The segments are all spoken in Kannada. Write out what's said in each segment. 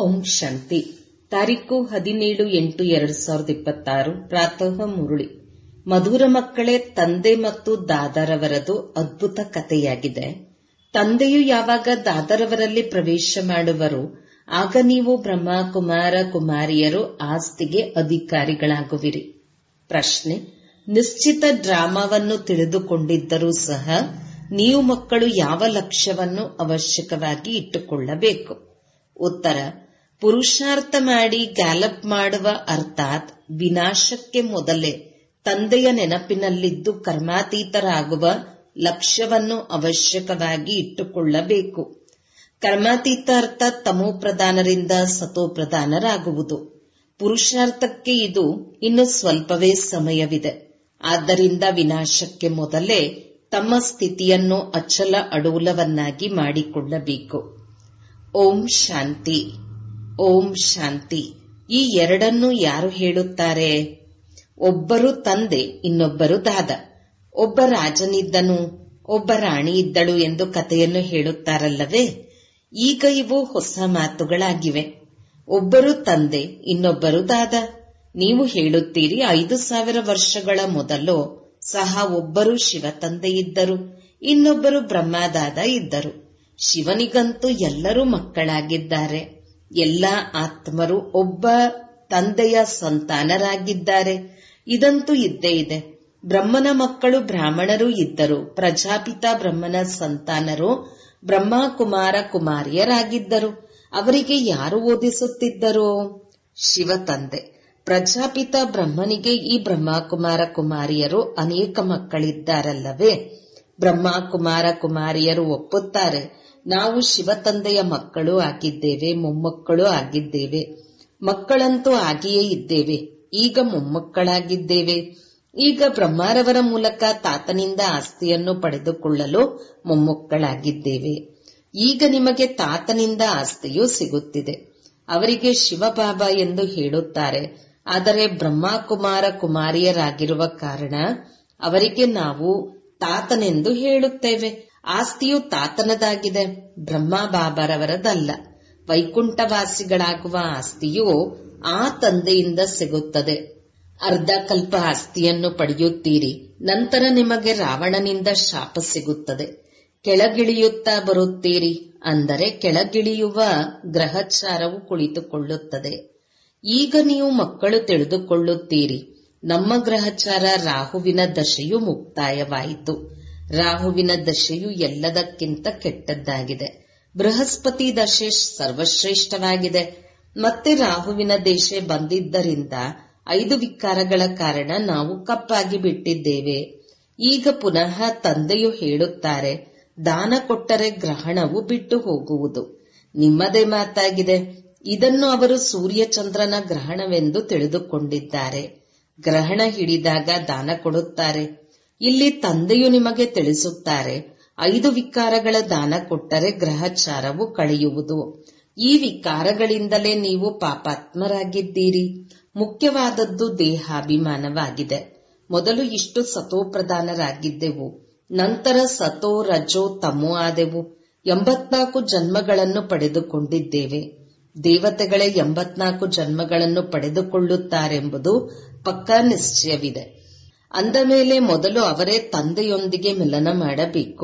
ಓಂ ಶಾಂತಿ ತಾರೀಕು ಹದಿನೇಳು ಎಂಟು ಎರಡು ಸಾವಿರದ ಇಪ್ಪತ್ತಾರು ಪ್ರಾತಃ ಮುರುಳಿ ಮಧುರ ಮಕ್ಕಳೇ ತಂದೆ ಮತ್ತು ದಾದರವರದು ಅದ್ಭುತ ಕಥೆಯಾಗಿದೆ ತಂದೆಯು ಯಾವಾಗ ದಾದರವರಲ್ಲಿ ಪ್ರವೇಶ ಮಾಡುವರು ಆಗ ನೀವು ಬ್ರಹ್ಮ ಕುಮಾರ ಕುಮಾರಿಯರು ಆಸ್ತಿಗೆ ಅಧಿಕಾರಿಗಳಾಗುವಿರಿ ಪ್ರಶ್ನೆ ನಿಶ್ಚಿತ ಡ್ರಾಮಾವನ್ನು ತಿಳಿದುಕೊಂಡಿದ್ದರೂ ಸಹ ನೀವು ಮಕ್ಕಳು ಯಾವ ಲಕ್ಷ್ಯವನ್ನು ಅವಶ್ಯಕವಾಗಿ ಇಟ್ಟುಕೊಳ್ಳಬೇಕು ಉತ್ತರ ಪುರುಷಾರ್ಥ ಮಾಡಿ ಗ್ಯಾಲಪ್ ಮಾಡುವ ಅರ್ಥಾತ್ ವಿನಾಶಕ್ಕೆ ಮೊದಲೇ ತಂದೆಯ ನೆನಪಿನಲ್ಲಿದ್ದು ಕರ್ಮಾತೀತರಾಗುವ ಲಕ್ಷ್ಯವನ್ನು ಅವಶ್ಯಕವಾಗಿ ಇಟ್ಟುಕೊಳ್ಳಬೇಕು ಕರ್ಮಾತೀತ ಅರ್ಥಾತ್ ತಮೋ ಪ್ರಧಾನರಿಂದ ಸತೋ ಪ್ರಧಾನರಾಗುವುದು ಪುರುಷಾರ್ಥಕ್ಕೆ ಇದು ಇನ್ನು ಸ್ವಲ್ಪವೇ ಸಮಯವಿದೆ ಆದ್ದರಿಂದ ವಿನಾಶಕ್ಕೆ ಮೊದಲೇ ತಮ್ಮ ಸ್ಥಿತಿಯನ್ನು ಅಚಲ ಅಡೂಲವನ್ನಾಗಿ ಮಾಡಿಕೊಳ್ಳಬೇಕು ಓಂ ಶಾಂತಿ ಓಂ ಶಾಂತಿ ಈ ಎರಡನ್ನು ಯಾರು ಹೇಳುತ್ತಾರೆ ಒಬ್ಬರು ತಂದೆ ಇನ್ನೊಬ್ಬರು ದಾದ ಒಬ್ಬ ರಾಜನಿದ್ದನು ಒಬ್ಬ ರಾಣಿ ಇದ್ದಳು ಎಂದು ಕಥೆಯನ್ನು ಹೇಳುತ್ತಾರಲ್ಲವೇ ಈಗ ಇವು ಹೊಸ ಮಾತುಗಳಾಗಿವೆ ಒಬ್ಬರು ತಂದೆ ಇನ್ನೊಬ್ಬರು ದಾದ ನೀವು ಹೇಳುತ್ತೀರಿ ಐದು ಸಾವಿರ ವರ್ಷಗಳ ಮೊದಲು ಸಹ ಒಬ್ಬರು ಶಿವ ತಂದೆ ಇದ್ದರು ಇನ್ನೊಬ್ಬರು ಬ್ರಹ್ಮದಾದ ಇದ್ದರು ಶಿವನಿಗಂತೂ ಎಲ್ಲರೂ ಮಕ್ಕಳಾಗಿದ್ದಾರೆ ಎಲ್ಲ ಆತ್ಮರು ಒಬ್ಬ ತಂದೆಯ ಸಂತಾನರಾಗಿದ್ದಾರೆ ಇದಂತೂ ಇದ್ದೇ ಇದೆ ಬ್ರಹ್ಮನ ಮಕ್ಕಳು ಬ್ರಾಹ್ಮಣರು ಇದ್ದರು ಪ್ರಜಾಪಿತ ಬ್ರಹ್ಮನ ಸಂತಾನರು ಬ್ರಹ್ಮ ಕುಮಾರ ಕುಮಾರಿಯರಾಗಿದ್ದರು ಅವರಿಗೆ ಯಾರು ಓದಿಸುತ್ತಿದ್ದರು ಶಿವ ತಂದೆ ಪ್ರಜಾಪಿತ ಬ್ರಹ್ಮನಿಗೆ ಈ ಬ್ರಹ್ಮ ಕುಮಾರ ಕುಮಾರಿಯರು ಅನೇಕ ಮಕ್ಕಳಿದ್ದಾರಲ್ಲವೇ ಬ್ರಹ್ಮ ಕುಮಾರ ಕುಮಾರಿಯರು ಒಪ್ಪುತ್ತಾರೆ ನಾವು ಶಿವ ತಂದೆಯ ಮಕ್ಕಳು ಆಗಿದ್ದೇವೆ ಮೊಮ್ಮಕ್ಕಳು ಆಗಿದ್ದೇವೆ ಮಕ್ಕಳಂತೂ ಆಗಿಯೇ ಇದ್ದೇವೆ ಈಗ ಮೊಮ್ಮಕ್ಕಳಾಗಿದ್ದೇವೆ ಈಗ ಬ್ರಹ್ಮಾರವರ ಮೂಲಕ ತಾತನಿಂದ ಆಸ್ತಿಯನ್ನು ಪಡೆದುಕೊಳ್ಳಲು ಮೊಮ್ಮಕ್ಕಳಾಗಿದ್ದೇವೆ ಈಗ ನಿಮಗೆ ತಾತನಿಂದ ಆಸ್ತಿಯೂ ಸಿಗುತ್ತಿದೆ ಅವರಿಗೆ ಶಿವಬಾಬಾ ಎಂದು ಹೇಳುತ್ತಾರೆ ಆದರೆ ಬ್ರಹ್ಮಕುಮಾರ ಕುಮಾರಿಯರಾಗಿರುವ ಕಾರಣ ಅವರಿಗೆ ನಾವು ತಾತನೆಂದು ಹೇಳುತ್ತೇವೆ ಆಸ್ತಿಯು ತಾತನದಾಗಿದೆ ಬ್ರಹ್ಮ ಬಾಬರವರದಲ್ಲ ವೈಕುಂಠವಾಸಿಗಳಾಗುವ ಆಸ್ತಿಯು ಆ ತಂದೆಯಿಂದ ಸಿಗುತ್ತದೆ ಅರ್ಧ ಕಲ್ಪ ಆಸ್ತಿಯನ್ನು ಪಡೆಯುತ್ತೀರಿ ನಂತರ ನಿಮಗೆ ರಾವಣನಿಂದ ಶಾಪ ಸಿಗುತ್ತದೆ ಕೆಳಗಿಳಿಯುತ್ತಾ ಬರುತ್ತೀರಿ ಅಂದರೆ ಕೆಳಗಿಳಿಯುವ ಗ್ರಹಚಾರವು ಕುಳಿತುಕೊಳ್ಳುತ್ತದೆ ಈಗ ನೀವು ಮಕ್ಕಳು ತಿಳಿದುಕೊಳ್ಳುತ್ತೀರಿ ನಮ್ಮ ಗ್ರಹಚಾರ ರಾಹುವಿನ ದಶೆಯು ಮುಕ್ತಾಯವಾಯಿತು ರಾಹುವಿನ ದಶೆಯು ಎಲ್ಲದಕ್ಕಿಂತ ಕೆಟ್ಟದ್ದಾಗಿದೆ ಬೃಹಸ್ಪತಿ ದಶೆ ಸರ್ವಶ್ರೇಷ್ಠವಾಗಿದೆ ಮತ್ತೆ ರಾಹುವಿನ ದೇಶೆ ಬಂದಿದ್ದರಿಂದ ಐದು ವಿಕಾರಗಳ ಕಾರಣ ನಾವು ಕಪ್ಪಾಗಿ ಬಿಟ್ಟಿದ್ದೇವೆ ಈಗ ಪುನಃ ತಂದೆಯು ಹೇಳುತ್ತಾರೆ ದಾನ ಕೊಟ್ಟರೆ ಗ್ರಹಣವು ಬಿಟ್ಟು ಹೋಗುವುದು ನಿಮ್ಮದೇ ಮಾತಾಗಿದೆ ಇದನ್ನು ಅವರು ಸೂರ್ಯಚಂದ್ರನ ಗ್ರಹಣವೆಂದು ತಿಳಿದುಕೊಂಡಿದ್ದಾರೆ ಗ್ರಹಣ ಹಿಡಿದಾಗ ದಾನ ಕೊಡುತ್ತಾರೆ ಇಲ್ಲಿ ತಂದೆಯು ನಿಮಗೆ ತಿಳಿಸುತ್ತಾರೆ ಐದು ವಿಕಾರಗಳ ದಾನ ಕೊಟ್ಟರೆ ಗ್ರಹಚಾರವು ಕಳೆಯುವುದು ಈ ವಿಕಾರಗಳಿಂದಲೇ ನೀವು ಪಾಪಾತ್ಮರಾಗಿದ್ದೀರಿ ಮುಖ್ಯವಾದದ್ದು ದೇಹಾಭಿಮಾನವಾಗಿದೆ ಮೊದಲು ಇಷ್ಟು ಸತೋಪ್ರಧಾನರಾಗಿದ್ದೆವು ನಂತರ ಸತೋ ರಜೋ ತಮೋ ಆದೆವು ಎಂಬತ್ನಾಲ್ಕು ಜನ್ಮಗಳನ್ನು ಪಡೆದುಕೊಂಡಿದ್ದೇವೆ ದೇವತೆಗಳೇ ಎಂಬತ್ನಾಲ್ಕು ಜನ್ಮಗಳನ್ನು ಪಡೆದುಕೊಳ್ಳುತ್ತಾರೆಂಬುದು ಪಕ್ಕಾ ನಿಶ್ಚಯವಿದೆ ಅಂದ ಮೇಲೆ ಮೊದಲು ಅವರೇ ತಂದೆಯೊಂದಿಗೆ ಮಿಲನ ಮಾಡಬೇಕು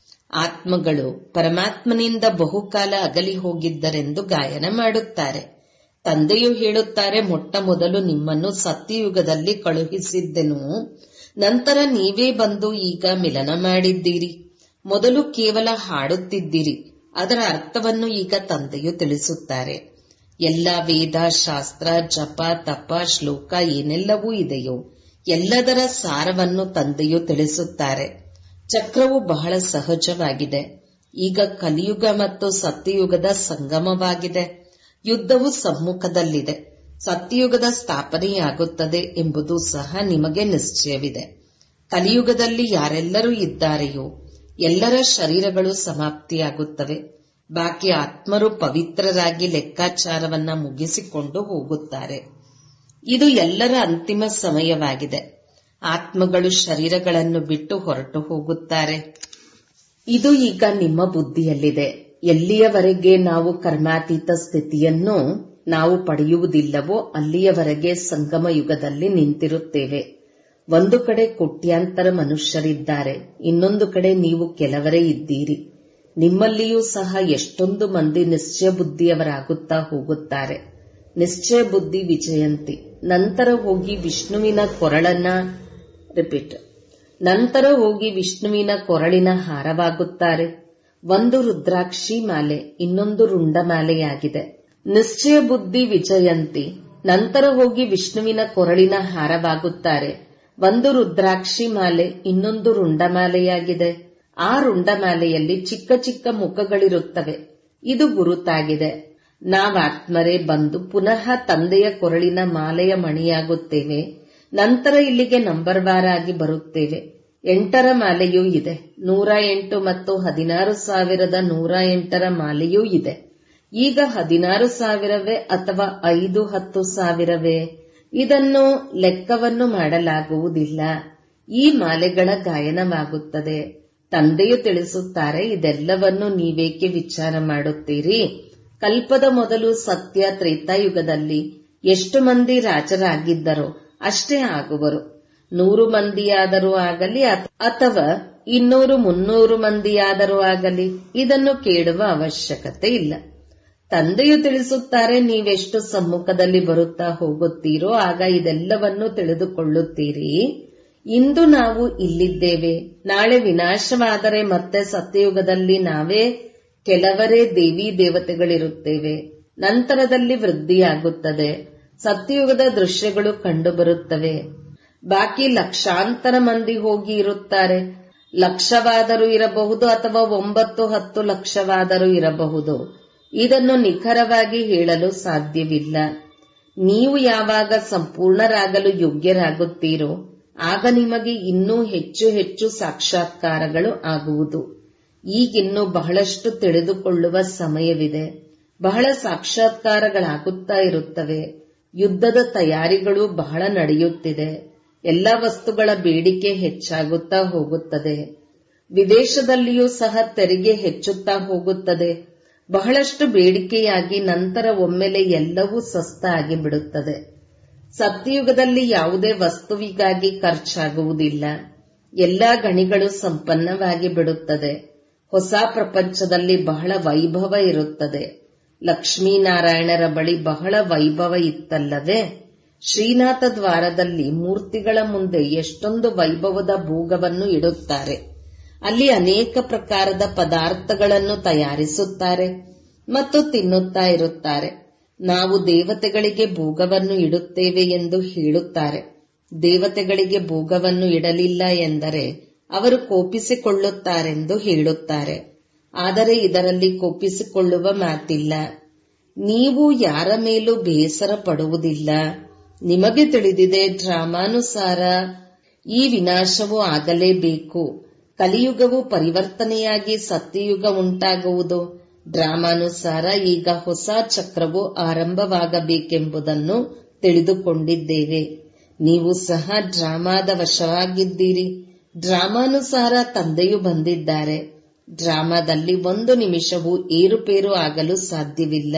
ಆತ್ಮಗಳು ಪರಮಾತ್ಮನಿಂದ ಬಹುಕಾಲ ಅಗಲಿ ಹೋಗಿದ್ದರೆಂದು ಗಾಯನ ಮಾಡುತ್ತಾರೆ ತಂದೆಯು ಹೇಳುತ್ತಾರೆ ಮೊಟ್ಟ ಮೊದಲು ನಿಮ್ಮನ್ನು ಸತ್ಯಯುಗದಲ್ಲಿ ಕಳುಹಿಸಿದ್ದೆನು ನಂತರ ನೀವೇ ಬಂದು ಈಗ ಮಿಲನ ಮಾಡಿದ್ದೀರಿ ಮೊದಲು ಕೇವಲ ಹಾಡುತ್ತಿದ್ದಿರಿ ಅದರ ಅರ್ಥವನ್ನು ಈಗ ತಂದೆಯು ತಿಳಿಸುತ್ತಾರೆ ಎಲ್ಲ ವೇದ ಶಾಸ್ತ್ರ ಜಪ ತಪ ಶ್ಲೋಕ ಏನೆಲ್ಲವೂ ಇದೆಯೋ ಎಲ್ಲದರ ಸಾರವನ್ನು ತಂದೆಯು ತಿಳಿಸುತ್ತಾರೆ ಚಕ್ರವು ಬಹಳ ಸಹಜವಾಗಿದೆ ಈಗ ಕಲಿಯುಗ ಮತ್ತು ಸತ್ಯಯುಗದ ಸಂಗಮವಾಗಿದೆ ಯುದ್ಧವು ಸಮ್ಮುಖದಲ್ಲಿದೆ ಸತ್ಯಯುಗದ ಸ್ಥಾಪನೆಯಾಗುತ್ತದೆ ಎಂಬುದು ಸಹ ನಿಮಗೆ ನಿಶ್ಚಯವಿದೆ ಕಲಿಯುಗದಲ್ಲಿ ಯಾರೆಲ್ಲರೂ ಇದ್ದಾರೆಯೋ ಎಲ್ಲರ ಶರೀರಗಳು ಸಮಾಪ್ತಿಯಾಗುತ್ತವೆ ಬಾಕಿ ಆತ್ಮರು ಪವಿತ್ರರಾಗಿ ಲೆಕ್ಕಾಚಾರವನ್ನ ಮುಗಿಸಿಕೊಂಡು ಹೋಗುತ್ತಾರೆ ಇದು ಎಲ್ಲರ ಅಂತಿಮ ಸಮಯವಾಗಿದೆ ಆತ್ಮಗಳು ಶರೀರಗಳನ್ನು ಬಿಟ್ಟು ಹೊರಟು ಹೋಗುತ್ತಾರೆ ಇದು ಈಗ ನಿಮ್ಮ ಬುದ್ಧಿಯಲ್ಲಿದೆ ಎಲ್ಲಿಯವರೆಗೆ ನಾವು ಕರ್ಮಾತೀತ ಸ್ಥಿತಿಯನ್ನು ನಾವು ಪಡೆಯುವುದಿಲ್ಲವೋ ಅಲ್ಲಿಯವರೆಗೆ ಸಂಗಮ ಯುಗದಲ್ಲಿ ನಿಂತಿರುತ್ತೇವೆ ಒಂದು ಕಡೆ ಕೋಟ್ಯಾಂತರ ಮನುಷ್ಯರಿದ್ದಾರೆ ಇನ್ನೊಂದು ಕಡೆ ನೀವು ಕೆಲವರೇ ಇದ್ದೀರಿ ನಿಮ್ಮಲ್ಲಿಯೂ ಸಹ ಎಷ್ಟೊಂದು ಮಂದಿ ನಿಶ್ಚಯ ಬುದ್ಧಿಯವರಾಗುತ್ತಾ ಹೋಗುತ್ತಾರೆ ನಿಶ್ಚಯ ಬುದ್ಧಿ ವಿಜಯಂತಿ ನಂತರ ಹೋಗಿ ವಿಷ್ಣುವಿನ ಕೊರಳನ್ನ ರಿಪೀಟ್ ನಂತರ ಹೋಗಿ ವಿಷ್ಣುವಿನ ಕೊರಳಿನ ಹಾರವಾಗುತ್ತಾರೆ ಒಂದು ರುದ್ರಾಕ್ಷಿ ಮಾಲೆ ಇನ್ನೊಂದು ರುಂಡ ಮಾಲೆಯಾಗಿದೆ ನಿಶ್ಚಯ ಬುದ್ಧಿ ವಿಜಯಂತಿ ನಂತರ ಹೋಗಿ ವಿಷ್ಣುವಿನ ಕೊರಳಿನ ಹಾರವಾಗುತ್ತಾರೆ ಒಂದು ರುದ್ರಾಕ್ಷಿ ಮಾಲೆ ಇನ್ನೊಂದು ರುಂಡಮಾಲೆಯಾಗಿದೆ ಆ ರುಂಡಮಾಲೆಯಲ್ಲಿ ಚಿಕ್ಕ ಚಿಕ್ಕ ಮುಖಗಳಿರುತ್ತವೆ ಇದು ಗುರುತಾಗಿದೆ ನಾವಾತ್ಮರೇ ಬಂದು ಪುನಃ ತಂದೆಯ ಕೊರಳಿನ ಮಾಲೆಯ ಮಣಿಯಾಗುತ್ತೇವೆ ನಂತರ ಇಲ್ಲಿಗೆ ನಂಬರ್ ವಾರ್ ಆಗಿ ಬರುತ್ತೇವೆ ಎಂಟರ ಮಾಲೆಯೂ ಇದೆ ನೂರ ಎಂಟು ಮತ್ತು ಹದಿನಾರು ಸಾವಿರದ ನೂರ ಎಂಟರ ಮಾಲೆಯೂ ಇದೆ ಈಗ ಹದಿನಾರು ಸಾವಿರವೇ ಅಥವಾ ಐದು ಹತ್ತು ಸಾವಿರವೇ ಇದನ್ನು ಲೆಕ್ಕವನ್ನು ಮಾಡಲಾಗುವುದಿಲ್ಲ ಈ ಮಾಲೆಗಳ ಗಾಯನವಾಗುತ್ತದೆ ತಂದೆಯು ತಿಳಿಸುತ್ತಾರೆ ಇದೆಲ್ಲವನ್ನು ನೀವೇಕೆ ವಿಚಾರ ಮಾಡುತ್ತೀರಿ ಕಲ್ಪದ ಮೊದಲು ಸತ್ಯ ತ್ರೇತಾಯುಗದಲ್ಲಿ ಎಷ್ಟು ಮಂದಿ ರಾಜರಾಗಿದ್ದರೋ ಅಷ್ಟೇ ಆಗುವರು ನೂರು ಮಂದಿಯಾದರೂ ಆಗಲಿ ಅಥವಾ ಇನ್ನೂರು ಮುನ್ನೂರು ಮಂದಿಯಾದರೂ ಆಗಲಿ ಇದನ್ನು ಕೇಳುವ ಅವಶ್ಯಕತೆ ಇಲ್ಲ ತಂದೆಯು ತಿಳಿಸುತ್ತಾರೆ ನೀವೆಷ್ಟು ಸಮ್ಮುಖದಲ್ಲಿ ಬರುತ್ತಾ ಹೋಗುತ್ತೀರೋ ಆಗ ಇದೆಲ್ಲವನ್ನು ತಿಳಿದುಕೊಳ್ಳುತ್ತೀರಿ ಇಂದು ನಾವು ಇಲ್ಲಿದ್ದೇವೆ ನಾಳೆ ವಿನಾಶವಾದರೆ ಮತ್ತೆ ಸತ್ಯಯುಗದಲ್ಲಿ ನಾವೇ ಕೆಲವರೇ ದೇವಿ ದೇವತೆಗಳಿರುತ್ತೇವೆ ನಂತರದಲ್ಲಿ ವೃದ್ಧಿಯಾಗುತ್ತದೆ ಸತ್ಯಯುಗದ ದೃಶ್ಯಗಳು ಕಂಡುಬರುತ್ತವೆ ಬಾಕಿ ಲಕ್ಷಾಂತರ ಮಂದಿ ಹೋಗಿ ಇರುತ್ತಾರೆ ಲಕ್ಷವಾದರೂ ಇರಬಹುದು ಅಥವಾ ಒಂಬತ್ತು ಹತ್ತು ಲಕ್ಷವಾದರೂ ಇರಬಹುದು ಇದನ್ನು ನಿಖರವಾಗಿ ಹೇಳಲು ಸಾಧ್ಯವಿಲ್ಲ ನೀವು ಯಾವಾಗ ಸಂಪೂರ್ಣರಾಗಲು ಯೋಗ್ಯರಾಗುತ್ತೀರೋ ಆಗ ನಿಮಗೆ ಇನ್ನೂ ಹೆಚ್ಚು ಹೆಚ್ಚು ಸಾಕ್ಷಾತ್ಕಾರಗಳು ಆಗುವುದು ಈಗಿನ್ನೂ ಬಹಳಷ್ಟು ತಿಳಿದುಕೊಳ್ಳುವ ಸಮಯವಿದೆ ಬಹಳ ಸಾಕ್ಷಾತ್ಕಾರಗಳಾಗುತ್ತಾ ಇರುತ್ತವೆ ಯುದ್ಧದ ತಯಾರಿಗಳು ಬಹಳ ನಡೆಯುತ್ತಿದೆ ಎಲ್ಲ ವಸ್ತುಗಳ ಬೇಡಿಕೆ ಹೆಚ್ಚಾಗುತ್ತಾ ಹೋಗುತ್ತದೆ ವಿದೇಶದಲ್ಲಿಯೂ ಸಹ ತೆರಿಗೆ ಹೆಚ್ಚುತ್ತಾ ಹೋಗುತ್ತದೆ ಬಹಳಷ್ಟು ಬೇಡಿಕೆಯಾಗಿ ನಂತರ ಒಮ್ಮೆಲೆ ಎಲ್ಲವೂ ಸಸ್ತ ಆಗಿ ಬಿಡುತ್ತದೆ ಸತ್ಯಯುಗದಲ್ಲಿ ಯಾವುದೇ ವಸ್ತುವಿಗಾಗಿ ಖರ್ಚಾಗುವುದಿಲ್ಲ ಎಲ್ಲಾ ಗಣಿಗಳು ಸಂಪನ್ನವಾಗಿ ಬಿಡುತ್ತದೆ ಹೊಸ ಪ್ರಪಂಚದಲ್ಲಿ ಬಹಳ ವೈಭವ ಇರುತ್ತದೆ ಲಕ್ಷ್ಮೀನಾರಾಯಣರ ಬಳಿ ಬಹಳ ವೈಭವ ಇತ್ತಲ್ಲವೇ ಶ್ರೀನಾಥ ದ್ವಾರದಲ್ಲಿ ಮೂರ್ತಿಗಳ ಮುಂದೆ ಎಷ್ಟೊಂದು ವೈಭವದ ಭೋಗವನ್ನು ಇಡುತ್ತಾರೆ ಅಲ್ಲಿ ಅನೇಕ ಪ್ರಕಾರದ ಪದಾರ್ಥಗಳನ್ನು ತಯಾರಿಸುತ್ತಾರೆ ಮತ್ತು ತಿನ್ನುತ್ತಾ ಇರುತ್ತಾರೆ ನಾವು ದೇವತೆಗಳಿಗೆ ಭೋಗವನ್ನು ಇಡುತ್ತೇವೆ ಎಂದು ಹೇಳುತ್ತಾರೆ ದೇವತೆಗಳಿಗೆ ಭೋಗವನ್ನು ಇಡಲಿಲ್ಲ ಎಂದರೆ ಅವರು ಕೋಪಿಸಿಕೊಳ್ಳುತ್ತಾರೆಂದು ಹೇಳುತ್ತಾರೆ ಆದರೆ ಇದರಲ್ಲಿ ಕೋಪಿಸಿಕೊಳ್ಳುವ ಮಾತಿಲ್ಲ ನೀವು ಯಾರ ಮೇಲೂ ಬೇಸರ ಪಡುವುದಿಲ್ಲ ನಿಮಗೆ ತಿಳಿದಿದೆ ಡ್ರಾಮಾನುಸಾರ ಈ ವಿನಾಶವು ಆಗಲೇಬೇಕು ಕಲಿಯುಗವು ಪರಿವರ್ತನೆಯಾಗಿ ಸತ್ಯಯುಗ ಉಂಟಾಗುವುದು ಡ್ರಾಮಾನುಸಾರ ಈಗ ಹೊಸ ಚಕ್ರವು ಆರಂಭವಾಗಬೇಕೆಂಬುದನ್ನು ತಿಳಿದುಕೊಂಡಿದ್ದೇವೆ ನೀವು ಸಹ ಡ್ರಾಮಾದ ವಶವಾಗಿದ್ದೀರಿ ಡ್ರಾಮಾನುಸಾರ ತಂದೆಯು ಬಂದಿದ್ದಾರೆ ಡ್ರಾಮಾದಲ್ಲಿ ಒಂದು ನಿಮಿಷವೂ ಏರುಪೇರು ಆಗಲು ಸಾಧ್ಯವಿಲ್ಲ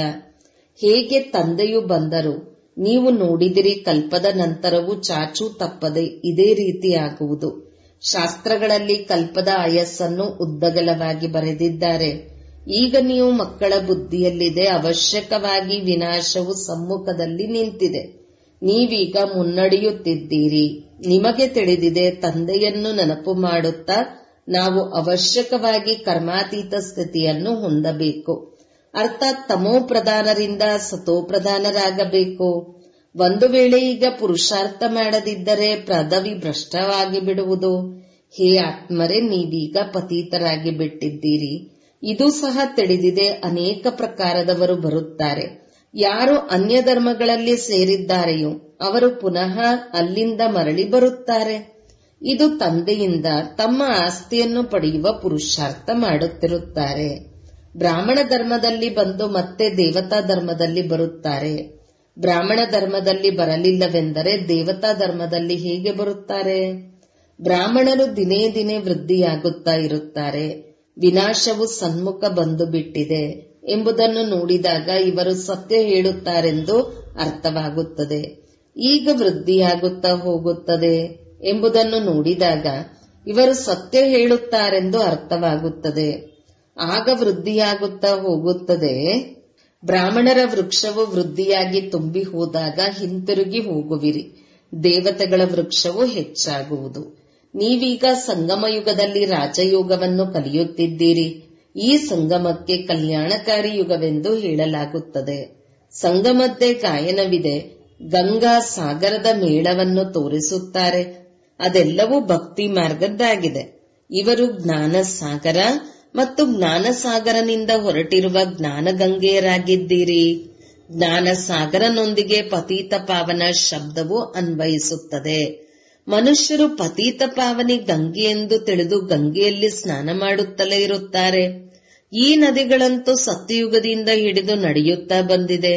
ಹೇಗೆ ತಂದೆಯು ಬಂದರು ನೀವು ನೋಡಿದಿರಿ ಕಲ್ಪದ ನಂತರವೂ ಚಾಚೂ ತಪ್ಪದೆ ಇದೇ ರೀತಿ ಆಗುವುದು ಶಾಸ್ತ್ರಗಳಲ್ಲಿ ಕಲ್ಪದ ಆಯಸ್ಸನ್ನು ಉದ್ದಗಲವಾಗಿ ಬರೆದಿದ್ದಾರೆ ಈಗ ನೀವು ಮಕ್ಕಳ ಬುದ್ಧಿಯಲ್ಲಿದೆ ಅವಶ್ಯಕವಾಗಿ ವಿನಾಶವು ಸಮ್ಮುಖದಲ್ಲಿ ನಿಂತಿದೆ ನೀವೀಗ ಮುನ್ನಡೆಯುತ್ತಿದ್ದೀರಿ ನಿಮಗೆ ತಿಳಿದಿದೆ ತಂದೆಯನ್ನು ನೆನಪು ಮಾಡುತ್ತಾ ನಾವು ಅವಶ್ಯಕವಾಗಿ ಕರ್ಮಾತೀತ ಸ್ಥಿತಿಯನ್ನು ಹೊಂದಬೇಕು ಅರ್ಥಾತ್ ತಮೋ ಪ್ರಧಾನರಿಂದ ಸತೋ ಪ್ರಧಾನರಾಗಬೇಕು ಒಂದು ವೇಳೆ ಈಗ ಪುರುಷಾರ್ಥ ಮಾಡದಿದ್ದರೆ ಪದವಿ ಭ್ರಷ್ಟವಾಗಿ ಬಿಡುವುದು ಹೇ ಆತ್ಮರೇ ನೀವೀಗ ಪತೀತರಾಗಿ ಬಿಟ್ಟಿದ್ದೀರಿ ಇದು ಸಹ ತಿಳಿದಿದೆ ಅನೇಕ ಪ್ರಕಾರದವರು ಬರುತ್ತಾರೆ ಯಾರು ಅನ್ಯ ಧರ್ಮಗಳಲ್ಲಿ ಸೇರಿದ್ದಾರೆಯೋ ಅವರು ಪುನಃ ಅಲ್ಲಿಂದ ಮರಳಿ ಬರುತ್ತಾರೆ ಇದು ತಂದೆಯಿಂದ ತಮ್ಮ ಆಸ್ತಿಯನ್ನು ಪಡೆಯುವ ಪುರುಷಾರ್ಥ ಮಾಡುತ್ತಿರುತ್ತಾರೆ ಬ್ರಾಹ್ಮಣ ಧರ್ಮದಲ್ಲಿ ಬಂದು ಮತ್ತೆ ದೇವತಾ ಧರ್ಮದಲ್ಲಿ ಬರುತ್ತಾರೆ ಬ್ರಾಹ್ಮಣ ಧರ್ಮದಲ್ಲಿ ಬರಲಿಲ್ಲವೆಂದರೆ ದೇವತಾ ಧರ್ಮದಲ್ಲಿ ಹೇಗೆ ಬರುತ್ತಾರೆ ಬ್ರಾಹ್ಮಣರು ದಿನೇ ದಿನೇ ವೃದ್ಧಿಯಾಗುತ್ತಾ ಇರುತ್ತಾರೆ ವಿನಾಶವು ಸನ್ಮುಖ ಬಂದು ಬಿಟ್ಟಿದೆ ಎಂಬುದನ್ನು ನೋಡಿದಾಗ ಇವರು ಸತ್ಯ ಹೇಳುತ್ತಾರೆಂದು ಅರ್ಥವಾಗುತ್ತದೆ ಈಗ ವೃದ್ಧಿಯಾಗುತ್ತಾ ಹೋಗುತ್ತದೆ ಎಂಬುದನ್ನು ನೋಡಿದಾಗ ಇವರು ಸತ್ಯ ಹೇಳುತ್ತಾರೆಂದು ಅರ್ಥವಾಗುತ್ತದೆ ಆಗ ವೃದ್ಧಿಯಾಗುತ್ತಾ ಹೋಗುತ್ತದೆ ಬ್ರಾಹ್ಮಣರ ವೃಕ್ಷವು ವೃದ್ಧಿಯಾಗಿ ತುಂಬಿ ಹೋದಾಗ ಹಿಂತಿರುಗಿ ಹೋಗುವಿರಿ ದೇವತೆಗಳ ವೃಕ್ಷವು ಹೆಚ್ಚಾಗುವುದು ನೀವೀಗ ಸಂಗಮ ಯುಗದಲ್ಲಿ ರಾಜಯೋಗವನ್ನು ಕಲಿಯುತ್ತಿದ್ದೀರಿ ಈ ಸಂಗಮಕ್ಕೆ ಕಲ್ಯಾಣಕಾರಿ ಯುಗವೆಂದು ಹೇಳಲಾಗುತ್ತದೆ ಸಂಗಮದ್ದೇ ಗಾಯನವಿದೆ ಗಂಗಾ ಸಾಗರದ ಮೇಳವನ್ನು ತೋರಿಸುತ್ತಾರೆ ಅದೆಲ್ಲವೂ ಭಕ್ತಿ ಮಾರ್ಗದ್ದಾಗಿದೆ ಇವರು ಜ್ಞಾನ ಸಾಗರ ಮತ್ತು ಜ್ಞಾನ ಸಾಗರನಿಂದ ಹೊರಟಿರುವ ಜ್ಞಾನ ಗಂಗೆಯರಾಗಿದ್ದೀರಿ ಜ್ಞಾನ ಸಾಗರನೊಂದಿಗೆ ಪತೀತ ಪಾವನ ಶಬ್ದವು ಅನ್ವಯಿಸುತ್ತದೆ ಮನುಷ್ಯರು ಪತೀತ ಪಾವನಿ ಗಂಗೆ ಎಂದು ತಿಳಿದು ಗಂಗೆಯಲ್ಲಿ ಸ್ನಾನ ಮಾಡುತ್ತಲೇ ಇರುತ್ತಾರೆ ಈ ನದಿಗಳಂತೂ ಸತ್ಯಯುಗದಿಂದ ಹಿಡಿದು ನಡೆಯುತ್ತಾ ಬಂದಿದೆ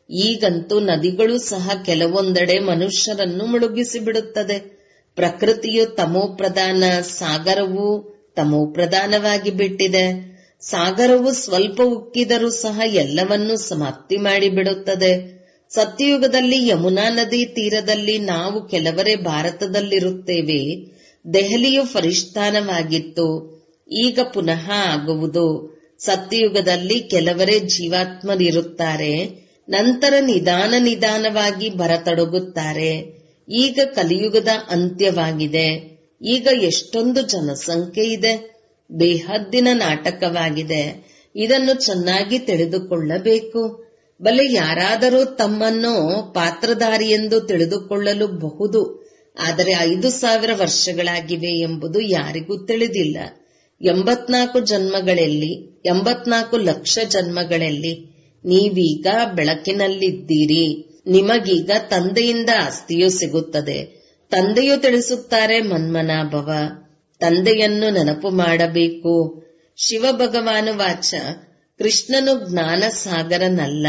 ಈಗಂತೂ ನದಿಗಳು ಸಹ ಕೆಲವೊಂದೆಡೆ ಮನುಷ್ಯರನ್ನು ಮುಳುಗಿಸಿ ಬಿಡುತ್ತದೆ ಪ್ರಕೃತಿಯು ತಮೋಪ್ರಧಾನ ಸಾಗರವು ತಮೋಪ್ರಧಾನವಾಗಿ ಬಿಟ್ಟಿದೆ ಸಾಗರವು ಸ್ವಲ್ಪ ಉಕ್ಕಿದರೂ ಸಹ ಎಲ್ಲವನ್ನೂ ಸಮಾಪ್ತಿ ಮಾಡಿಬಿಡುತ್ತದೆ ಸತ್ಯಯುಗದಲ್ಲಿ ಯಮುನಾ ನದಿ ತೀರದಲ್ಲಿ ನಾವು ಕೆಲವರೇ ಭಾರತದಲ್ಲಿರುತ್ತೇವೆ ದೆಹಲಿಯು ಫರಿಷ್ಠಾನವಾಗಿತ್ತು ಈಗ ಪುನಃ ಆಗುವುದು ಸತ್ಯಯುಗದಲ್ಲಿ ಕೆಲವರೇ ಜೀವಾತ್ಮರಿರುತ್ತಾರೆ ನಂತರ ನಿಧಾನ ನಿಧಾನವಾಗಿ ಬರತೊಡಗುತ್ತಾರೆ ಈಗ ಕಲಿಯುಗದ ಅಂತ್ಯವಾಗಿದೆ ಈಗ ಎಷ್ಟೊಂದು ಜನಸಂಖ್ಯೆ ಇದೆ ಬೇಹದ್ದಿನ ನಾಟಕವಾಗಿದೆ ಇದನ್ನು ಚೆನ್ನಾಗಿ ತಿಳಿದುಕೊಳ್ಳಬೇಕು ಬಲೆ ಯಾರಾದರೂ ತಮ್ಮನ್ನು ಪಾತ್ರಧಾರಿ ಎಂದು ತಿಳಿದುಕೊಳ್ಳಲು ಬಹುದು ಆದರೆ ಐದು ಸಾವಿರ ವರ್ಷಗಳಾಗಿವೆ ಎಂಬುದು ಯಾರಿಗೂ ತಿಳಿದಿಲ್ಲ ಎಂಬತ್ನಾಲ್ಕು ಜನ್ಮಗಳಲ್ಲಿ ಎಂಬತ್ನಾಲ್ಕು ಲಕ್ಷ ಜನ್ಮಗಳಲ್ಲಿ ನೀವೀಗ ಬೆಳಕಿನಲ್ಲಿದ್ದೀರಿ ನಿಮಗೀಗ ತಂದೆಯಿಂದ ಆಸ್ತಿಯು ಸಿಗುತ್ತದೆ ತಂದೆಯು ತಿಳಿಸುತ್ತಾರೆ ಮನ್ಮನಾಭವ ತಂದೆಯನ್ನು ನೆನಪು ಮಾಡಬೇಕು ಶಿವ ಭಗವಾನು ವಾಚ ಕೃಷ್ಣನು ಜ್ಞಾನ ಸಾಗರನಲ್ಲ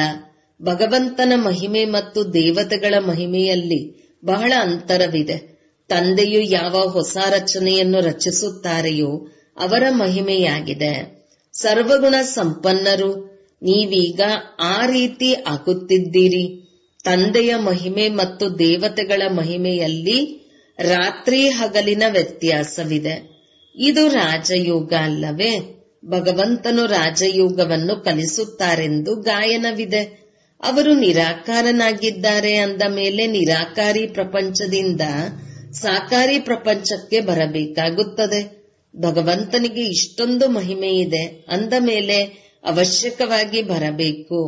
ಭಗವಂತನ ಮಹಿಮೆ ಮತ್ತು ದೇವತೆಗಳ ಮಹಿಮೆಯಲ್ಲಿ ಬಹಳ ಅಂತರವಿದೆ ತಂದೆಯು ಯಾವ ಹೊಸ ರಚನೆಯನ್ನು ರಚಿಸುತ್ತಾರೆಯೋ ಅವರ ಮಹಿಮೆಯಾಗಿದೆ ಸರ್ವಗುಣ ಸಂಪನ್ನರು ನೀವೀಗ ಆ ರೀತಿ ಆಗುತ್ತಿದ್ದೀರಿ ತಂದೆಯ ಮಹಿಮೆ ಮತ್ತು ದೇವತೆಗಳ ಮಹಿಮೆಯಲ್ಲಿ ರಾತ್ರಿ ಹಗಲಿನ ವ್ಯತ್ಯಾಸವಿದೆ ಇದು ರಾಜಯೋಗ ಅಲ್ಲವೇ ಭಗವಂತನು ರಾಜಯೋಗವನ್ನು ಕಲಿಸುತ್ತಾರೆಂದು ಗಾಯನವಿದೆ ಅವರು ನಿರಾಕಾರನಾಗಿದ್ದಾರೆ ಅಂದ ಮೇಲೆ ನಿರಾಕಾರಿ ಪ್ರಪಂಚದಿಂದ ಸಾಕಾರಿ ಪ್ರಪಂಚಕ್ಕೆ ಬರಬೇಕಾಗುತ್ತದೆ ಭಗವಂತನಿಗೆ ಇಷ್ಟೊಂದು ಮಹಿಮೆ ಇದೆ ಅಂದ ಮೇಲೆ ಅವಶ್ಯಕವಾಗಿ ಬರಬೇಕು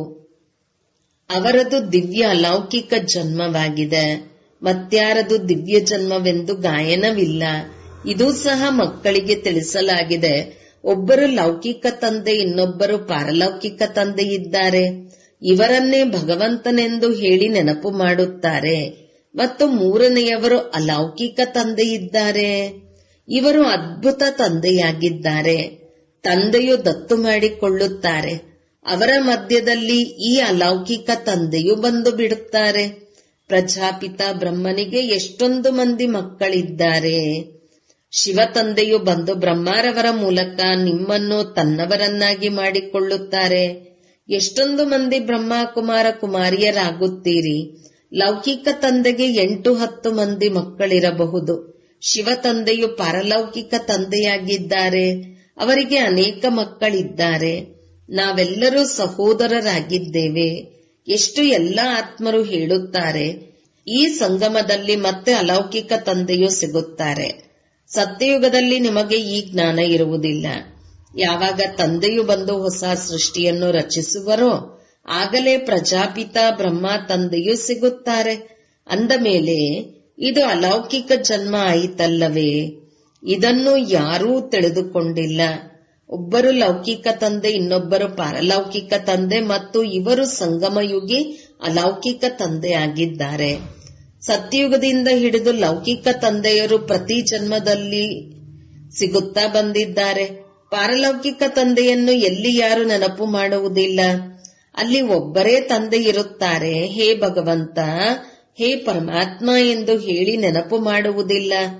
ಅವರದು ದಿವ್ಯ ಅಲೌಕಿಕ ಜನ್ಮವಾಗಿದೆ ಮತ್ಯಾರದು ದಿವ್ಯ ಜನ್ಮವೆಂದು ಗಾಯನವಿಲ್ಲ ಇದೂ ಸಹ ಮಕ್ಕಳಿಗೆ ತಿಳಿಸಲಾಗಿದೆ ಒಬ್ಬರು ಲೌಕಿಕ ತಂದೆ ಇನ್ನೊಬ್ಬರು ಪಾರಲೌಕಿಕ ತಂದೆ ಇದ್ದಾರೆ ಇವರನ್ನೇ ಭಗವಂತನೆಂದು ಹೇಳಿ ನೆನಪು ಮಾಡುತ್ತಾರೆ ಮತ್ತು ಮೂರನೆಯವರು ಅಲೌಕಿಕ ತಂದೆ ಇದ್ದಾರೆ ಇವರು ಅದ್ಭುತ ತಂದೆಯಾಗಿದ್ದಾರೆ ತಂದೆಯು ದತ್ತು ಮಾಡಿಕೊಳ್ಳುತ್ತಾರೆ ಅವರ ಮಧ್ಯದಲ್ಲಿ ಈ ಅಲೌಕಿಕ ತಂದೆಯು ಬಂದು ಬಿಡುತ್ತಾರೆ ಪ್ರಜಾಪಿತ ಬ್ರಹ್ಮನಿಗೆ ಎಷ್ಟೊಂದು ಮಂದಿ ಮಕ್ಕಳಿದ್ದಾರೆ ಶಿವ ತಂದೆಯು ಬಂದು ಬ್ರಹ್ಮಾರವರ ಮೂಲಕ ನಿಮ್ಮನ್ನು ತನ್ನವರನ್ನಾಗಿ ಮಾಡಿಕೊಳ್ಳುತ್ತಾರೆ ಎಷ್ಟೊಂದು ಮಂದಿ ಬ್ರಹ್ಮ ಕುಮಾರ ಕುಮಾರಿಯರಾಗುತ್ತೀರಿ ಲೌಕಿಕ ತಂದೆಗೆ ಎಂಟು ಹತ್ತು ಮಂದಿ ಮಕ್ಕಳಿರಬಹುದು ಶಿವ ತಂದೆಯು ಪಾರಲೌಕಿಕ ತಂದೆಯಾಗಿದ್ದಾರೆ ಅವರಿಗೆ ಅನೇಕ ಮಕ್ಕಳಿದ್ದಾರೆ ನಾವೆಲ್ಲರೂ ಸಹೋದರರಾಗಿದ್ದೇವೆ ಎಷ್ಟು ಎಲ್ಲ ಆತ್ಮರು ಹೇಳುತ್ತಾರೆ ಈ ಸಂಗಮದಲ್ಲಿ ಮತ್ತೆ ಅಲೌಕಿಕ ತಂದೆಯು ಸಿಗುತ್ತಾರೆ ಸತ್ಯಯುಗದಲ್ಲಿ ನಿಮಗೆ ಈ ಜ್ಞಾನ ಇರುವುದಿಲ್ಲ ಯಾವಾಗ ತಂದೆಯು ಬಂದು ಹೊಸ ಸೃಷ್ಟಿಯನ್ನು ರಚಿಸುವರೋ ಆಗಲೇ ಪ್ರಜಾಪಿತ ಬ್ರಹ್ಮ ತಂದೆಯು ಸಿಗುತ್ತಾರೆ ಅಂದ ಮೇಲೆ ಇದು ಅಲೌಕಿಕ ಜನ್ಮ ಆಯಿತಲ್ಲವೇ ಇದನ್ನು ಯಾರೂ ತಿಳಿದುಕೊಂಡಿಲ್ಲ ಒಬ್ಬರು ಲೌಕಿಕ ತಂದೆ ಇನ್ನೊಬ್ಬರು ಪಾರಲೌಕಿಕ ತಂದೆ ಮತ್ತು ಇವರು ಸಂಗಮಯುಗಿ ಅಲೌಕಿಕ ತಂದೆ ಆಗಿದ್ದಾರೆ ಸತ್ಯಯುಗದಿಂದ ಹಿಡಿದು ಲೌಕಿಕ ತಂದೆಯರು ಪ್ರತಿ ಜನ್ಮದಲ್ಲಿ ಸಿಗುತ್ತಾ ಬಂದಿದ್ದಾರೆ ಪಾರಲೌಕಿಕ ತಂದೆಯನ್ನು ಎಲ್ಲಿ ಯಾರು ನೆನಪು ಮಾಡುವುದಿಲ್ಲ ಅಲ್ಲಿ ಒಬ್ಬರೇ ತಂದೆ ಇರುತ್ತಾರೆ ಹೇ ಭಗವಂತ ಹೇ ಪರಮಾತ್ಮ ಎಂದು ಹೇಳಿ ನೆನಪು ಮಾಡುವುದಿಲ್ಲ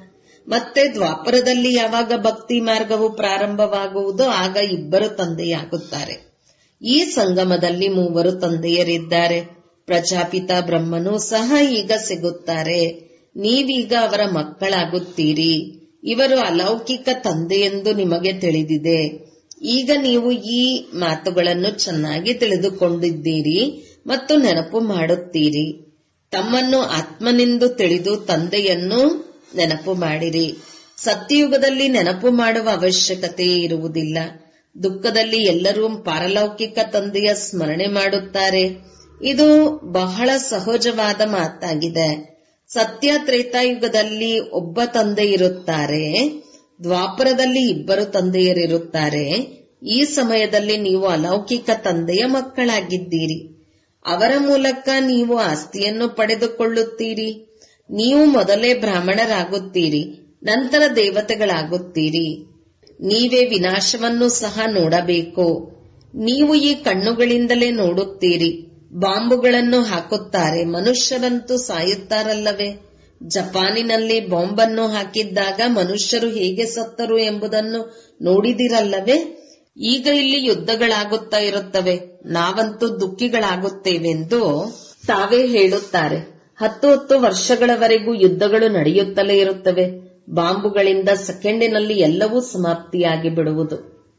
ಮತ್ತೆ ದ್ವಾಪರದಲ್ಲಿ ಯಾವಾಗ ಭಕ್ತಿ ಮಾರ್ಗವು ಪ್ರಾರಂಭವಾಗುವುದೋ ಆಗ ಇಬ್ಬರು ತಂದೆಯಾಗುತ್ತಾರೆ ಈ ಸಂಗಮದಲ್ಲಿ ಮೂವರು ತಂದೆಯರಿದ್ದಾರೆ ಪ್ರಜಾಪಿತ ಬ್ರಹ್ಮನು ಸಹ ಈಗ ಸಿಗುತ್ತಾರೆ ನೀವೀಗ ಅವರ ಮಕ್ಕಳಾಗುತ್ತೀರಿ ಇವರು ಅಲೌಕಿಕ ತಂದೆಯೆಂದು ನಿಮಗೆ ತಿಳಿದಿದೆ ಈಗ ನೀವು ಈ ಮಾತುಗಳನ್ನು ಚೆನ್ನಾಗಿ ತಿಳಿದುಕೊಂಡಿದ್ದೀರಿ ಮತ್ತು ನೆನಪು ಮಾಡುತ್ತೀರಿ ತಮ್ಮನ್ನು ಆತ್ಮನೆಂದು ತಿಳಿದು ತಂದೆಯನ್ನು ನೆನಪು ಮಾಡಿರಿ ಸತ್ಯಯುಗದಲ್ಲಿ ನೆನಪು ಮಾಡುವ ಅವಶ್ಯಕತೆ ಇರುವುದಿಲ್ಲ ದುಃಖದಲ್ಲಿ ಎಲ್ಲರೂ ಪಾರಲೌಕಿಕ ತಂದೆಯ ಸ್ಮರಣೆ ಮಾಡುತ್ತಾರೆ ಇದು ಬಹಳ ಸಹಜವಾದ ಮಾತಾಗಿದೆ ಸತ್ಯ ತ್ರೇತಾಯುಗದಲ್ಲಿ ಒಬ್ಬ ತಂದೆ ಇರುತ್ತಾರೆ ದ್ವಾಪರದಲ್ಲಿ ಇಬ್ಬರು ತಂದೆಯರಿರುತ್ತಾರೆ ಈ ಸಮಯದಲ್ಲಿ ನೀವು ಅಲೌಕಿಕ ತಂದೆಯ ಮಕ್ಕಳಾಗಿದ್ದೀರಿ ಅವರ ಮೂಲಕ ನೀವು ಆಸ್ತಿಯನ್ನು ಪಡೆದುಕೊಳ್ಳುತ್ತೀರಿ ನೀವು ಮೊದಲೇ ಬ್ರಾಹ್ಮಣರಾಗುತ್ತೀರಿ ನಂತರ ದೇವತೆಗಳಾಗುತ್ತೀರಿ ನೀವೇ ವಿನಾಶವನ್ನು ಸಹ ನೋಡಬೇಕು ನೀವು ಈ ಕಣ್ಣುಗಳಿಂದಲೇ ನೋಡುತ್ತೀರಿ ಬಾಂಬುಗಳನ್ನು ಹಾಕುತ್ತಾರೆ ಮನುಷ್ಯರಂತೂ ಸಾಯುತ್ತಾರಲ್ಲವೇ ಜಪಾನಿನಲ್ಲಿ ಬಾಂಬನ್ನು ಹಾಕಿದ್ದಾಗ ಮನುಷ್ಯರು ಹೇಗೆ ಸತ್ತರು ಎಂಬುದನ್ನು ನೋಡಿದಿರಲ್ಲವೇ ಈಗ ಇಲ್ಲಿ ಯುದ್ಧಗಳಾಗುತ್ತಾ ಇರುತ್ತವೆ ನಾವಂತೂ ದುಃಖಿಗಳಾಗುತ್ತೇವೆಂದು ತಾವೇ ಹೇಳುತ್ತಾರೆ ಹತ್ತು ಹತ್ತು ವರ್ಷಗಳವರೆಗೂ ಯುದ್ಧಗಳು ನಡೆಯುತ್ತಲೇ ಇರುತ್ತವೆ ಬಾಂಬುಗಳಿಂದ ಸೆಕೆಂಡಿನಲ್ಲಿ ಎಲ್ಲವೂ ಸಮಾಪ್ತಿಯಾಗಿ ಬಿಡುವುದು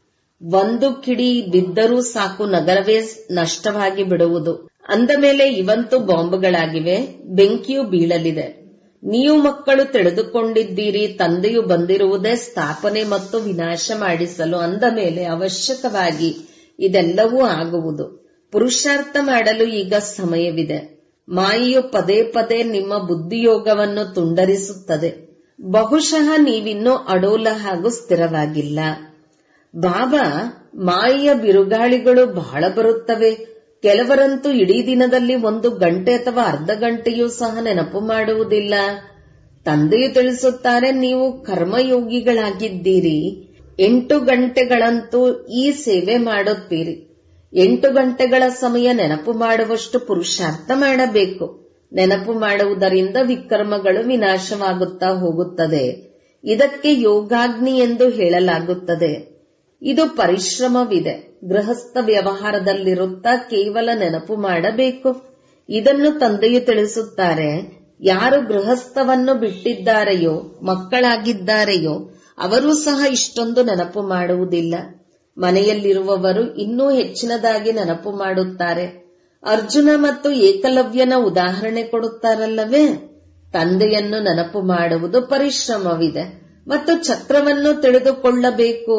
ಒಂದು ಕಿಡಿ ಬಿದ್ದರೂ ಸಾಕು ನಗರವೇ ನಷ್ಟವಾಗಿ ಬಿಡುವುದು ಅಂದ ಮೇಲೆ ಇವಂತೂ ಬಾಂಬುಗಳಾಗಿವೆ ಬೆಂಕಿಯು ಬೀಳಲಿದೆ ನೀವು ಮಕ್ಕಳು ತಿಳಿದುಕೊಂಡಿದ್ದೀರಿ ತಂದೆಯು ಬಂದಿರುವುದೇ ಸ್ಥಾಪನೆ ಮತ್ತು ವಿನಾಶ ಮಾಡಿಸಲು ಅಂದ ಮೇಲೆ ಅವಶ್ಯಕವಾಗಿ ಇದೆಲ್ಲವೂ ಆಗುವುದು ಪುರುಷಾರ್ಥ ಮಾಡಲು ಈಗ ಸಮಯವಿದೆ ಮಾಯೆಯು ಪದೇ ಪದೇ ನಿಮ್ಮ ಬುದ್ಧಿಯೋಗವನ್ನು ತುಂಡರಿಸುತ್ತದೆ ಬಹುಶಃ ನೀವಿನ್ನೂ ಅಡೋಲ ಹಾಗೂ ಸ್ಥಿರವಾಗಿಲ್ಲ ಬಾಬಾ ಮಾಯೆಯ ಬಿರುಗಾಳಿಗಳು ಬಹಳ ಬರುತ್ತವೆ ಕೆಲವರಂತೂ ಇಡೀ ದಿನದಲ್ಲಿ ಒಂದು ಗಂಟೆ ಅಥವಾ ಅರ್ಧ ಗಂಟೆಯೂ ಸಹ ನೆನಪು ಮಾಡುವುದಿಲ್ಲ ತಂದೆಯು ತಿಳಿಸುತ್ತಾರೆ ನೀವು ಕರ್ಮಯೋಗಿಗಳಾಗಿದ್ದೀರಿ ಎಂಟು ಗಂಟೆಗಳಂತೂ ಈ ಸೇವೆ ಮಾಡುತ್ತೀರಿ ಎಂಟು ಗಂಟೆಗಳ ಸಮಯ ನೆನಪು ಮಾಡುವಷ್ಟು ಪುರುಷಾರ್ಥ ಮಾಡಬೇಕು ನೆನಪು ಮಾಡುವುದರಿಂದ ವಿಕರ್ಮಗಳು ವಿನಾಶವಾಗುತ್ತಾ ಹೋಗುತ್ತದೆ ಇದಕ್ಕೆ ಯೋಗಾಗ್ನಿ ಎಂದು ಹೇಳಲಾಗುತ್ತದೆ ಇದು ಪರಿಶ್ರಮವಿದೆ ಗೃಹಸ್ಥ ವ್ಯವಹಾರದಲ್ಲಿರುತ್ತಾ ಕೇವಲ ನೆನಪು ಮಾಡಬೇಕು ಇದನ್ನು ತಂದೆಯು ತಿಳಿಸುತ್ತಾರೆ ಯಾರು ಗೃಹಸ್ಥವನ್ನು ಬಿಟ್ಟಿದ್ದಾರೆಯೋ ಮಕ್ಕಳಾಗಿದ್ದಾರೆಯೋ ಅವರೂ ಸಹ ಇಷ್ಟೊಂದು ನೆನಪು ಮಾಡುವುದಿಲ್ಲ ಮನೆಯಲ್ಲಿರುವವರು ಇನ್ನೂ ಹೆಚ್ಚಿನದಾಗಿ ನೆನಪು ಮಾಡುತ್ತಾರೆ ಅರ್ಜುನ ಮತ್ತು ಏಕಲವ್ಯನ ಉದಾಹರಣೆ ಕೊಡುತ್ತಾರಲ್ಲವೇ ತಂದೆಯನ್ನು ನೆನಪು ಮಾಡುವುದು ಪರಿಶ್ರಮವಿದೆ ಮತ್ತು ಚಕ್ರವನ್ನು ತಿಳಿದುಕೊಳ್ಳಬೇಕು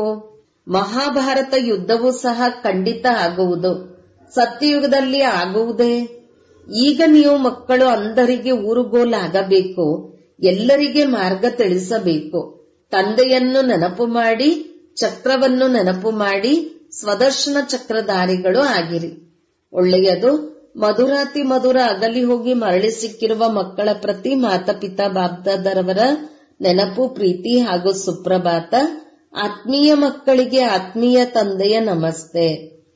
ಮಹಾಭಾರತ ಯುದ್ಧವೂ ಸಹ ಖಂಡಿತ ಆಗುವುದು ಸತ್ಯಯುಗದಲ್ಲಿ ಆಗುವುದೇ ಈಗ ನೀವು ಮಕ್ಕಳು ಅಂಧರಿಗೆ ಊರುಗೋಲಾಗಬೇಕು ಎಲ್ಲರಿಗೆ ಮಾರ್ಗ ತಿಳಿಸಬೇಕು ತಂದೆಯನ್ನು ನೆನಪು ಮಾಡಿ ಚಕ್ರವನ್ನು ನೆನಪು ಮಾಡಿ ಸ್ವದರ್ಶನ ಚಕ್ರಧಾರಿಗಳು ಆಗಿರಿ ಒಳ್ಳೆಯದು ಮಧುರಾತಿ ಮಧುರ ಅಗಲಿ ಹೋಗಿ ಮರಳಿ ಸಿಕ್ಕಿರುವ ಮಕ್ಕಳ ಪ್ರತಿ ಮಾತಪಿತಾ ಬಾಬ್ದಾದರವರ ನೆನಪು ಪ್ರೀತಿ ಹಾಗೂ ಸುಪ್ರಭಾತ ಆತ್ಮೀಯ ಮಕ್ಕಳಿಗೆ ಆತ್ಮೀಯ ತಂದೆಯ ನಮಸ್ತೆ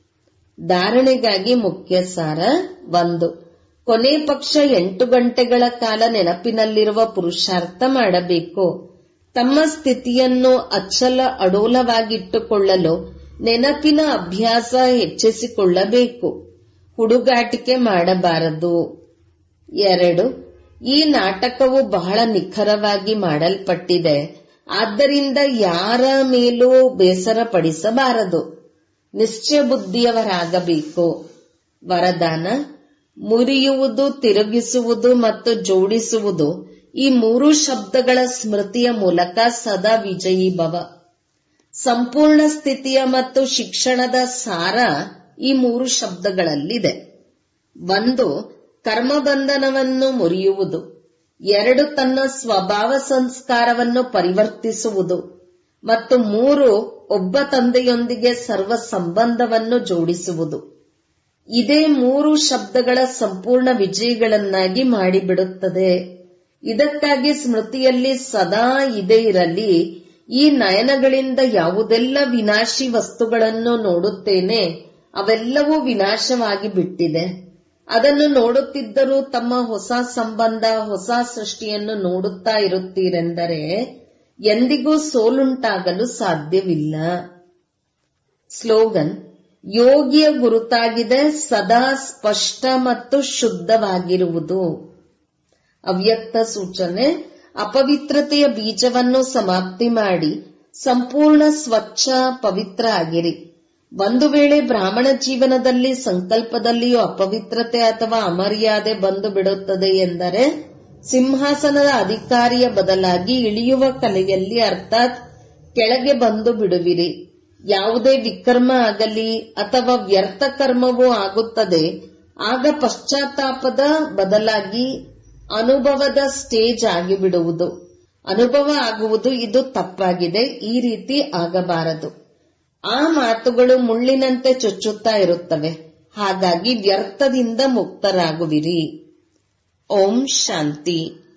ಧಾರಣೆಗಾಗಿ ಮುಖ್ಯ ಸಾರ ಒಂದು ಕೊನೆ ಪಕ್ಷ ಎಂಟು ಗಂಟೆಗಳ ಕಾಲ ನೆನಪಿನಲ್ಲಿರುವ ಪುರುಷಾರ್ಥ ಮಾಡಬೇಕು ತಮ್ಮ ಸ್ಥಿತಿಯನ್ನು ಅಚ್ಚಲ ಅಡೋಲವಾಗಿಟ್ಟುಕೊಳ್ಳಲು ನೆನಪಿನ ಅಭ್ಯಾಸ ಹೆಚ್ಚಿಸಿಕೊಳ್ಳಬೇಕು ಹುಡುಗಾಟಿಕೆ ಮಾಡಬಾರದು ಎರಡು ಈ ನಾಟಕವು ಬಹಳ ನಿಖರವಾಗಿ ಮಾಡಲ್ಪಟ್ಟಿದೆ ಆದ್ದರಿಂದ ಯಾರ ಮೇಲೂ ಬೇಸರ ಪಡಿಸಬಾರದು ನಿಶ್ಚಯ ಬುದ್ಧಿಯವರಾಗಬೇಕು ವರದಾನ ಮುರಿಯುವುದು ತಿರುಗಿಸುವುದು ಮತ್ತು ಜೋಡಿಸುವುದು ಈ ಮೂರು ಶಬ್ದಗಳ ಸ್ಮೃತಿಯ ಮೂಲಕ ಸದಾ ವಿಜಯೀ ಭವ ಸಂಪೂರ್ಣ ಸ್ಥಿತಿಯ ಮತ್ತು ಶಿಕ್ಷಣದ ಸಾರ ಈ ಮೂರು ಶಬ್ದಗಳಲ್ಲಿದೆ ಒಂದು ಕರ್ಮಬಂಧನವನ್ನು ಮುರಿಯುವುದು ಎರಡು ತನ್ನ ಸ್ವಭಾವ ಸಂಸ್ಕಾರವನ್ನು ಪರಿವರ್ತಿಸುವುದು ಮತ್ತು ಮೂರು ಒಬ್ಬ ತಂದೆಯೊಂದಿಗೆ ಸರ್ವ ಸಂಬಂಧವನ್ನು ಜೋಡಿಸುವುದು ಇದೇ ಮೂರು ಶಬ್ದಗಳ ಸಂಪೂರ್ಣ ವಿಜಯಗಳನ್ನಾಗಿ ಮಾಡಿಬಿಡುತ್ತದೆ ಇದಕ್ಕಾಗಿ ಸ್ಮೃತಿಯಲ್ಲಿ ಸದಾ ಇದೇ ಇರಲಿ ಈ ನಯನಗಳಿಂದ ಯಾವುದೆಲ್ಲ ವಿನಾಶಿ ವಸ್ತುಗಳನ್ನು ನೋಡುತ್ತೇನೆ ಅವೆಲ್ಲವೂ ವಿನಾಶವಾಗಿ ಬಿಟ್ಟಿದೆ ಅದನ್ನು ನೋಡುತ್ತಿದ್ದರೂ ತಮ್ಮ ಹೊಸ ಸಂಬಂಧ ಹೊಸ ಸೃಷ್ಟಿಯನ್ನು ನೋಡುತ್ತಾ ಇರುತ್ತೀರೆಂದರೆ ಎಂದಿಗೂ ಸೋಲುಂಟಾಗಲು ಸಾಧ್ಯವಿಲ್ಲ ಸ್ಲೋಗನ್ ಯೋಗಿಯ ಗುರುತಾಗಿದೆ ಸದಾ ಸ್ಪಷ್ಟ ಮತ್ತು ಶುದ್ಧವಾಗಿರುವುದು ಅವ್ಯಕ್ತ ಸೂಚನೆ ಅಪವಿತ್ರತೆಯ ಬೀಜವನ್ನು ಸಮಾಪ್ತಿ ಮಾಡಿ ಸಂಪೂರ್ಣ ಸ್ವಚ್ಛ ಪವಿತ್ರ ಆಗಿರಿ ಒಂದು ವೇಳೆ ಬ್ರಾಹ್ಮಣ ಜೀವನದಲ್ಲಿ ಸಂಕಲ್ಪದಲ್ಲಿಯೂ ಅಪವಿತ್ರತೆ ಅಥವಾ ಅಮರ್ಯಾದೆ ಬಂದು ಬಿಡುತ್ತದೆ ಎಂದರೆ ಸಿಂಹಾಸನದ ಅಧಿಕಾರಿಯ ಬದಲಾಗಿ ಇಳಿಯುವ ಕಲೆಯಲ್ಲಿ ಅರ್ಥಾತ್ ಕೆಳಗೆ ಬಂದು ಬಿಡುವಿರಿ ಯಾವುದೇ ವಿಕರ್ಮ ಆಗಲಿ ಅಥವಾ ವ್ಯರ್ಥ ಕರ್ಮವೂ ಆಗುತ್ತದೆ ಆಗ ಪಶ್ಚಾತ್ತಾಪದ ಬದಲಾಗಿ ಅನುಭವದ ಸ್ಟೇಜ್ ಆಗಿಬಿಡುವುದು ಅನುಭವ ಆಗುವುದು ಇದು ತಪ್ಪಾಗಿದೆ ಈ ರೀತಿ ಆಗಬಾರದು ಆ ಮಾತುಗಳು ಮುಳ್ಳಿನಂತೆ ಚುಚ್ಚುತ್ತಾ ಇರುತ್ತವೆ ಹಾಗಾಗಿ ವ್ಯರ್ಥದಿಂದ ಮುಕ್ತರಾಗುವಿರಿ ಓಂ ಶಾಂತಿ